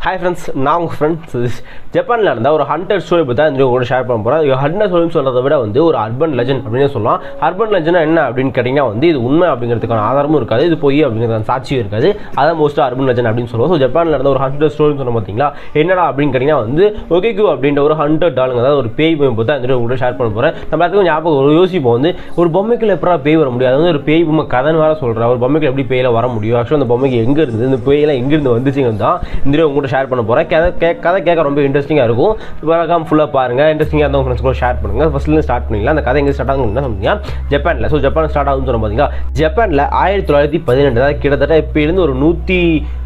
hi friends நான் உங்கள் friends ஜப்பானில் இருந்தால் ஒரு ஹண்டர் ஸ்டோரி பற்றி தான் இந்த கூட ஷேர் பண்ண போகிறேன் ஹண்டர் ஸ்டோரின்னு சொல்கிறத விட வந்து ஒரு அர்பன் லெஜண்ட் அப்படின்னு சொல்லலாம் அர்பன் லெஜண்ட் என்ன அப்படின்னு கேட்டிங்கன்னா வந்து இது உண்மை அப்படிங்கிறதுக்கான ஆதாரமும் இருக்காது இது பொய் அப்படிங்கிறதுக்கான சாட்சியும் இருக்காது அதான் மோஸ்ட்டாக அர்பன் லெஜண்ட் அப்படின்னு சொல்லுவோம் ஸோ ஜப்பானில் இருந்த ஒரு ஹண்டர் ஸ்டோரின்னு சொன்ன பார்த்தீங்களா என்னடா அப்படின்னு கேட்டிங்கன்னா வந்து ஒகேக்கு அப்படின்ற ஒரு ஹண்டர் டாலுங்க அதாவது ஒரு பேய் பொம்மை பற்றி தான் இந்த கூட ஷேர் பண்ண போகிறேன் நம்ம எல்லாத்துக்கும் ஞாபகம் ஒரு யோசிப்போம் வந்து ஒரு பொம்மைக்குள்ள எப்படா பேய் வர முடியாது அது வந்து ஒரு பேய் பொம்மை கதைன்னு வேறு சொல்கிறேன் ஒரு பொம்மைக்கு எப்படி பேயில வர முடியும் ஆக்சுவலாக அந்த பொம்மைக்கு எங்கே இருந்தது இந்த பேயெல்லாம் எங்கேருந்து வந்துச்சுங்க தான் இந்த வீடியோ உங்கள்கிட்ட ஷேர் பண்ண போகிறேன் கதை கே கதை கேட்க ரொம்ப இன்ட்ரெஸ்டிங்காக இருக்கும் வழக்கம் ஃபுல்லாக பாருங்கள் இன்ட்ரெஸ்டிங்காக இருந்தால் உங்கள் ஃப்ரெண்ட்ஸ் கூட ஷேர் பண்ணுங்கள் ஃபஸ்ட்லேருந்து ஸ்டார்ட் பண்ணிக்கலாம் அந்த கதை எங்கே ஸ்டார்ட் ஆகுதுன்னு சொன்னீங்க ஜப்பானில் ஸோ ஜப்பான் ஸ்டார்ட் ஆகுதுன்னு சொன்ன பார்த்தீங்கன்னா ஜப்பானில் ஆயிரத்தி தொள்ளாயிரத்தி பதினெட்டு அதாவது கிட்டத்தட்ட இப்போ இருந்து ஒரு நூற்றி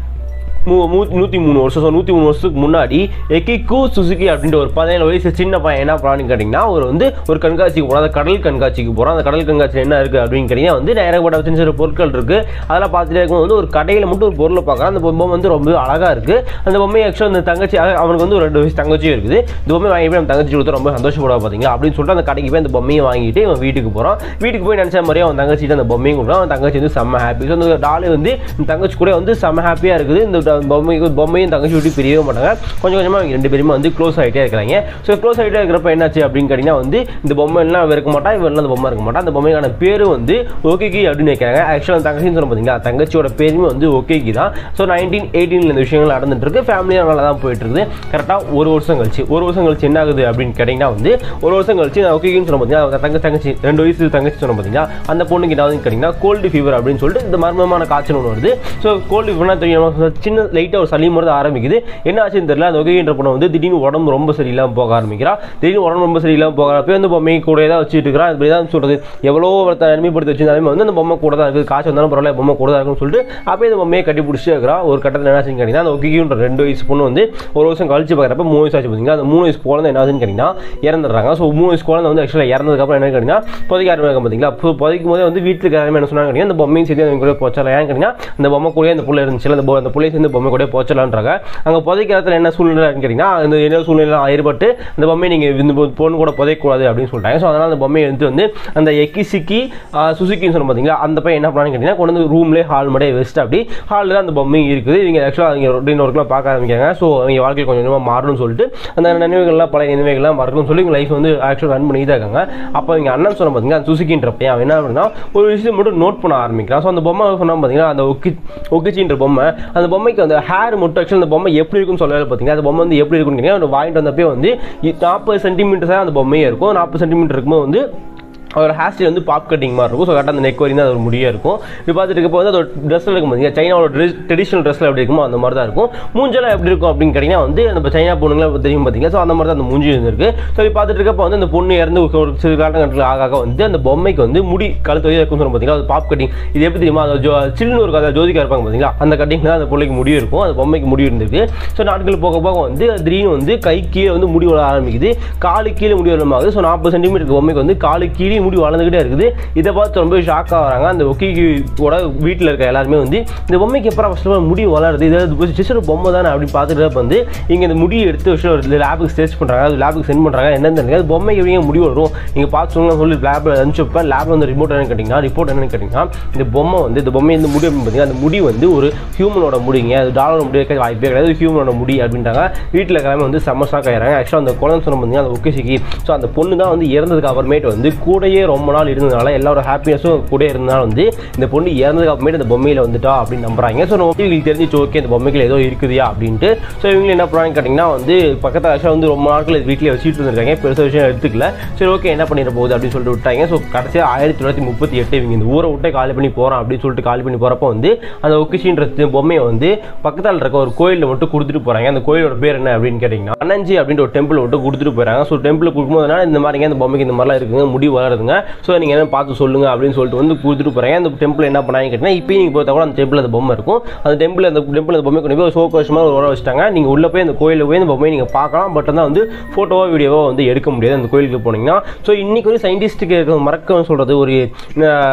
மூ மூ- நூற்றி மூணு வருஷம் ஸோ நூற்றி மூணு வருஷத்துக்கு முன்னாடி எக்கிக்கு சுசுகி அப்படின்ற ஒரு பதினேழு வயசு சின்ன பையன் என்ன பண்ணான்னு கேட்டிங்கன்னா ஒரு வந்து ஒரு கண்காட்சிக்கு போகிறான் அந்த கடல் கண்காட்சிக்கு போகிறான் அந்த கடல் கண்காட்சியில் என்ன இருக்குது அப்படின்னு கேட்டிங்கன்னா வந்து ஏகப்பட்ட சின்ன சின்ன பொருட்கள் இருக்குது அதெல்லாம் பார்த்துட்டே இருக்கும்போது வந்து ஒரு கடையில் மட்டும் ஒரு பொருளை பார்க்குறான் அந்த பொம்மை வந்து ரொம்ப அழகாக இருக்குது அந்த பொம்மை ஆக்சுவலாக அந்த தங்கச்சி அஹ் அவனுக்கு வந்து ஒரு ரெண்டு வயசு தங்கச்சியும் இருக்குது இந்த பொம்மை வாங்கி போய் நம்ம தங்கச்சி கொடுத்தா ரொம்ப சந்தோஷப்படுவா பார்த்தீங்களா அப்படின்னு சொல்லிட்டு அந்த கடைக்கு போய் அந்த பொம்மையை வாங்கிட்டு இவன் வீட்டுக்கு போகிறான் வீட்டுக்கு போய் நினச்ச மாதிரியே அவன் தங்கச்சிட்டு அந்த பொம்மையும் கொடுக்குறான் அவன் தங்கச்சி வந்து செம்ம ஹாப்பி ஸோ அந்த டாலு வந்து இந்த தங்கச்சி கூட வந்து செம்ம ஹாப்பியாக இருக்குது இந்த ட- பொம்மைக்கு பொம்மையும் தங்கச்சி விட்டு பிரியவே மாட்டாங்க கொஞ்சம் கொஞ்சமாக அவங்க ரெண்டு பேருமே வந்து க்ளோஸ் ஆகிட்டே இருக்கிறாங்க ஸோ க்ளோஸ் ஆகிட்டே இருக்கிறப்ப என்னாச்சு அப்படின்னு கேட்டிங்கன்னா வந்து இந்த பொம்மை எல்லாம் அவ இருக்க மாட்டா இவன் அந்த பொம்மை இருக்க மாட்டா அந்த பொம்மைக்கான பேர் வந்து ஓகேகி அப்படின்னு வைக்கிறாங்க ஆக்சுவலாக அந்த தங்கச்சின்னு சொல்ல பார்த்தீங்களா தங்கச்சியோட பேருமே வந்து ஓகேகி தான் ஸோ நைன்டீன் எயிட்டீனில் இந்த விஷயங்கள் நடந்துட்டு இருக்கு ஃபேமிலியாக நல்லா தான் போயிட்டு இருக்குது கரெக்டாக ஒரு வருஷம் கழிச்சு ஒரு வருஷம் கழிச்சு என்ன ஆகுது அப்படின்னு கேட்டிங்கன்னா வந்து ஒரு வருஷம் கழிச்சு ஓகேகின்னு சொன்ன பார்த்தீங்கன்னா தங்க தங்கச்சி ரெண்டு வயசு தங்கச்சி சொன்ன பார்த்தீங்கன்னா அந்த பொண்ணுக்கு ஏதாவது கேட்டிங்கன்னா கோல்டு ஃபீவர் அப்படின்னு சொல்லிட்டு இந்த மர்மமான காய்ச்சல் ஒன்று வருது ஸோ கோல்டு ஃபீவர்னா தெரியும் சின்ன லைட்டாக ஒரு சளி மாதிரி தான் ஆரம்பிக்குது என்ன ஆச்சுன்னு தெரியல அந்த ஒகேன்ற பொண்ணு வந்து திடீர்னு உடம்பு ரொம்ப சரியில்லாமல் போக ஆரம்பிக்கிறா திடீர்னு உடம்பு ரொம்ப சரியில்லாமல் போகிறப்ப வந்து பொம்மை கூட தான் வச்சுட்டு இருக்கிறா இப்படி தான் சொல்கிறது எவ்வளோ ஒருத்தன் தனிமைப்படுத்தி வச்சிருந்தாலுமே வந்து அந்த பொம்மை கூட தான் இருக்குது காய்ச்சல் வந்தாலும் பரவாயில்ல பொம்மை கூட தான் இருக்குன்னு சொல்லிட்டு அப்போ இந்த பொம்மையை கட்டி பிடிச்சிட்டு இருக்கிறா ஒரு கட்டத்தில் என்ன ஆச்சுன்னு கேட்டிங்கன்னா அந்த ஒகேன்ற ரெண்டு வயசு பொண்ணு வந்து ஒரு வருஷம் கழிச்சு பார்க்குறப்ப மூணு வயசு ஆச்சு பார்த்தீங்கன்னா அந்த மூணு வயசு குழந்தை என்ன ஆச்சுன்னு கேட்டிங்கன்னா இறந்துடுறாங்க ஸோ மூணு வயசு குழந்தை வந்து ஆக்சுவலாக இறந்ததுக்கப்புறம் என்ன கேட்டிங்கன்னா புதைக்க ஆரம்பிக்கும் பார்த்தீங்களா இப்போ புதைக்கும் போதே வந்து வீட்டுக்கு யாருமே என்ன சொன்னாங்க கேட்டிங்கன்னா அந்த பொம்மையும் சேர்த்து அவங்க கூட போச்சலாம் ஏன்னு கேட்டிங்கன்னா அந்த பொம்மை கூட அந்த புள்ள இருந்துச்சு அந்த பொ- அந்த புள்ளையை சேர்ந்து பொம்மை கூட போச்சலான்றாங்க அங்கே புதைக்கிற இடத்துல என்ன சூழ்நிலைன்னு கேட்டிங்கன்னா அந்த என்ன சூழ்நிலை ஏற்பட்டு அந்த பொம்மையை நீங்கள் இந்த பொ- பொண்ணு கூட புதைக்கக்கூடாது அப்படின்னு சொல்லிட்டாங்க ஸோ அதனால் அந்த பொம்மையை எடுத்து வந்து அந்த எக்கி சிக்கி சுசுக்கின்னு சொன்ன பார்த்தீங்களா அந்த பையன் என்ன பண்ணான்னு கேட்டிங்கன்னா கொண்டு வந்து ரூம்லேயே ஹால் மட்டும் வச்சுட்டு அப்படி ஹாலில் தான் அந்த பொம்மையும் இருக்குது இவங்க ஆக்சுவலாக அவங்க ரொட்டீன் ஒர்க்லாம் பார்க்க ஆரம்பிக்காங்க ஸோ அவங்க வாழ்க்கையில் கொஞ்சம் கொஞ்சமாக மாறணும்னு சொல்லிட்டு அந்த நினைவுகள்லாம் பழைய நினைவுகள்லாம் மறக்கணும்னு சொல்லி இவங்க லைஃப் வந்து ஆக்சுவலாக ரன் பண்ணி தான் இருக்காங்க அப்போ இவங்க அண்ணன் சொன்ன பார்த்தீங்கன்னா அந்த சுசுக்கின்ற பையன் அவன் என்ன அப்படின்னா ஒரு விஷயத்தை மட்டும் நோட் பண்ண ஆரம்பிக்கிறான் ஸோ அந்த பொம்மை சொன்னா பார்த்தீங்கன்னா அந்த ஒக்கி ஒக்கிச்சின்ற பொம்மை அந்த பொம்மைக்கு அந்த ஹேர் மட்டும் ஆக்சுவலாக அந்த பொம்மை எப்படி இருக்குன்னு சொல்லவே பார்த்தீங்கன்னா அந்த பொம்மை வந்து எப்படி இருக்குன்னு கேட்டீங்கன்னா வாங்கிட்டு வந்தப்பே வந்து நாற்பது சென்டிமீட்டர் தான் அந்த பொம்மையே இருக்கும் நாற்பது சென்டிமீட்டர் இருக்கும்போது வந்து ஒரு ஹேர் ஸ்டைல் வந்து பாப் கட்டிங் மாதிரி இருக்கும் ஸோ கரெக்டாக அந்த நெக் வரையும் தான் அது ஒரு முடியாக இருக்கும் இது பார்த்துட்டு இருக்கப்போ வந்து அதோட ட்ரெஸ்ஸில் இருக்கும் பார்த்தீங்கன்னா சைனாவோட ட்ரெஸ் ட்ரெடிஷனல் ட்ரெஸ்ஸில் எப்படி இருக்குமோ அந்த மாதிரி தான் இருக்கும் மூஞ்செல்லாம் எப்படி இருக்கும் அப்படின்னு கேட்டிங்கன்னா வந்து அந்த சைனா பொண்ணுங்களாம் தெரியும் பார்த்தீங்கன்னா ஸோ அந்த மாதிரி தான் அந்த மூஞ்சி இருந்திருக்கு ஸோ இது பார்த்துட்டு இருக்கப்போ வந்து அந்த பொண்ணு இறந்து ஒரு சிறு காலகட்டத்தில் ஆக ஆக வந்து அந்த பொம்மைக்கு வந்து முடி கழுத்து வரையும் இருக்கும்னு சொல்லுவோம் பார்த்தீங்கன்னா அது பாப் கட்டிங் இது எப்படி தெரியுமா அது ஜோ சில்லுன்னு ஒரு கதை ஜோதிகா இருப்பாங்க பார்த்தீங்களா அந்த கட்டிங் தான் அந்த பிள்ளைக்கு முடி இருக்கும் அந்த பொம்மைக்கு முடி இருந்திருக்கு ஸோ நாட்கள் போக போக வந்து அது திடீர்னு வந்து கை கீழே வந்து முடி வளர ஆரம்பிக்குது காலு கீழே முடி வளரமாகுது ஸோ நாற்பது சென்டிமீட்டர் பொம்மைக்கு வந்து காலு கீழே முடி வளர்ந்துக்கிட்டே இருக்குது இதை பார்த்து ரொம்ப ஷாக்காக வராங்க அந்த ஒக்கியோட வீட்டில் இருக்க எல்லாருமே வந்து இந்த பொம்மைக்கு எப்பறம் ஃபஸ்ட்டு முடி வளருது இது ஜஸ்ட் ஒரு பொம்மை தானே அப்படின்னு பார்த்துட்டு வந்து இங்கே இந்த முடியை எடுத்து வச்சு ஒரு லேபுக்கு ஸ்டேஜ் பண்ணுறாங்க அது லேபுக்கு சென்ட் பண்ணுறாங்க என்னன்னு தெரியல அது பொம்மைக்கு எப்படிங்க முடி வரும் நீங்கள் பார்த்து சொல்லுங்க சொல்லி லேபில் அனுப்பிச்சு வைப்பேன் லேபில் வந்து ரிப்போர்ட் என்னன்னு கேட்டிங்கன்னா ரிப்போர்ட் என்னன்னு கேட்டிங்கன்னா இந்த பொம்மை வந்து இந்த பொம்மை இந்த முடி அப்படின்னு பார்த்தீங்கன்னா அந்த முடி வந்து ஒரு ஹியூமனோட முடிங்க அது டாலரோட முடி வைக்க வாய்ப்பே கிடையாது ஹியூமனோட முடி அப்படின்றாங்க வீட்டில் எல்லாமே வந்து செம்ம ஷாக் ஆகிறாங்க ஆக்சுவலாக அந்த குழந்தை சொன்ன பார்த்தீங்கன்னா அந்த ஒக்கேசிக்கு ஸோ அந்த பொண்ணு தான் வந்து இறந்ததுக்கு அப்புறமேட்டு வந்து கூடயே ரொம்ப நாள் இருந்ததுனால எல்லாரோட ஹாப்பினஸும் கூட இருந்தனால வந்து இந்த பொண்ணு இறந்ததுக்கு அப்புறமேட்டு அந்த பொம்மையில் வந்துட்டா அப்படின்னு நம்புறாங்க ஸோ நம்ம இவங்களுக்கு தெரிஞ்சிச்சு ஓகே இந்த பொம்மைகள் ஏதோ இருக்குதுயா அப்படின்ட்டு ஸோ இவங்க என்ன பண்ணுறாங்க கேட்டிங்கன்னா வந்து பக்கத்து ஆக்சுவலாக வந்து ரொம்ப நாட்கள் வீட்டில் வச்சுட்டு இருந்திருக்காங்க பெருசாக விஷயம் எடுத்துக்கல சரி ஓகே என்ன பண்ணிட போகுது அப்படின்னு சொல்லிட்டு விட்டாங்க ஸோ கடைசியாக ஆயிரத்தி தொள்ளாயிரத்தி முப்பத்தி எட்டு இவங்க இந்த ஊரை விட்டே காலி பண்ணி போகிறோம் அப்படின்னு சொல்லிட்டு காலி பண்ணி போகிறப்போ வந்து அந்த ஒக்கிஷின்ற பொம்மையை வந்து பக்கத்தில் இருக்க ஒரு கோயிலில் மட்டும் கொடுத்துட்டு போகிறாங்க அந்த கோயிலோட பேர் என்ன அப்படின்னு கேட்டிங்கன்னா அனஞ்சி அப்படின்ற ஒரு டெம்பிள் மட்டும் கொடுத்துட்டு போயிறாங்க ஸோ டெம்பிள் கொடுக்கும்போதுனால இந்த மாதிரிங்க இந்த பொம்மைக்கு இந்த மாதிரிலாம் இருக்குங்க முடி வளருதுங்க ஸோ நீங்கள் என்ன பார்த்து சொல்லுங்க அப்படின்னு சொல்லிட்டு வந்து கொடுத்துட்டு போகிறாங்க அந்த டெம்பிள் என்ன பண்ணாங்க கேட்டிங்கன்னா இப்போ நீங்கள் பார்த்தா கூட அந்த டெம்பிள் அந்த பொம்மை இருக்கும் அந்த டெம்பிள் அந்த டெம்பிள் அந்த பொம்மை கொண்டு போய் ஒரு சோக்கு வருஷமாக ஒரு உரம் வச்சுட்டாங்க நீங்கள் உள்ளே போய் அந்த கோயிலில் போய் அந்த பொம்மையை நீங்கள் பார்க்கலாம் பட் தான் வந்து ஃபோட்டோவோ வீடியோவோ வந்து எடுக்க முடியாது அந்த கோயிலுக்கு போனீங்கன்னா ஸோ இன்னைக்கு ஒரு சயின்டிஸ்ட்டுக்கு இருக்க மறக்க சொல்கிறது ஒரு அஹ்,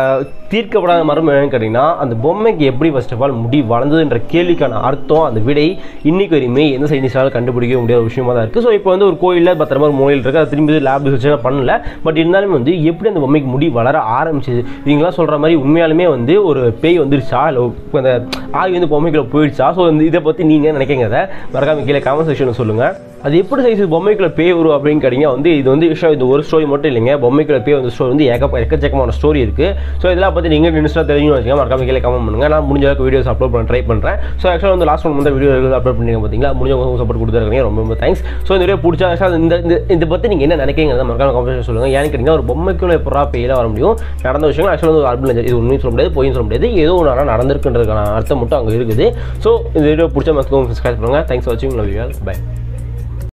தீர்க்கப்படாத மர்மம் என்னன்னு கேட்டிங்கன்னா அந்த பொம்மைக்கு எப்படி ஃபர்ஸ்ட் ஆஃப் ஆல் முடி வளர்ந்ததுன்ற கேள்விக்கான அர்த்தம் அந்த விடை இன்னைக்கு வரையுமே எந்த சயின்டிஸ்டாலும் கண்டுபிடிக்க முடியாத விஷயமா தான் இருக்குது ஸோ இப்போ வந்து ஒரு கோயிலில் பத்திரமா ஒரு மூலையில் இருக்குது அது திரும்பி லேப் ரிசர்ச் பண்ணல பட் இருந்தாலும் வந்து எப்படி அந்த பொம்மைக்கு முடி வளர ஆரம்பிச்சது இவங்களாம் சொல்கிற மாதிரி உண்மையாலுமே வந்து ஒரு பேய் வந்துருச்சா இல்லை அந்த ஆவி வந்து பொம்மைக்குள்ள போயிடுச்சா ஸோ இந்த இதை பற்றி நீங்கள் நினைக்கிறீங்க மறக்காம கீழே காமெண்ட் செக்ஷனில் சொல்லுங்கள் அது எப்படி சைஸ் பொம்மைக்குள்ள பேய் வரும் அப்படின்னு கேட்டிங்கன்னா வந்து இது வந்து விஷயம் இது ஒரு ஸ்டோரி மட்டும் இல்லைங்க பொம்மைக்குள்ள பேய் வந்து ஸ்டோரி வந்து ஏக எக்கச்சக்கமான ஸ்டோரி இருக்குது ஸோ இதெல்லாம் பற்றி நீங்கள் இன்ஸ்டா தெரியும் வச்சுக்கோங்க மறக்காம கீழே கமெண்ட் பண்ணுங்க நான் முடிஞ்ச அளவுக்கு வீடியோஸ் அப்லோட் பண்ண ட்ரை பண்ணுறேன் ஸோ ஆக்சுவலாக வந்து லாஸ்ட் ஒன் வந்து வீடியோ அப்லோட் பண்ணிங்க பார்த்தீங்களா முடிஞ்சவங்க சப்போர்ட் கொடுத்துருக்கீங்க ரொம்ப ரொம்ப தேங்க்ஸ் ஸோ இந்த வீடியோ பிடிச்சா actually இந்த இந்த இதை பற்றி நீங்கள் என்ன நினைக்கிறீங்க மறக்காம கமெண்ட் சொல்லுங்கள் ஏன்னு கேட்டிங்கன்னா ஒரு பொம்மைக்குள்ள எப்படா பேயில வர முடியும் நடந்த விஷயம் ஆக்சுவலாக வந்து ஒரு அர்பன் இது உண்மையும் சொல்ல முடியாது பொய்யும் சொல்ல முடியாது ஏதோ ஒன்று நடந்திருக்குன்றதுக்கான அர்த்தம் மட்டும் அங்கே இருக்குது ஸோ இந்த வீடியோ பிடிச்ச மக்களும் சப்ஸ்கிரைப் பண்ணுங்கள் தேங்க்ஸ் ஃபார் வாட்சிங் லவ் யூ பை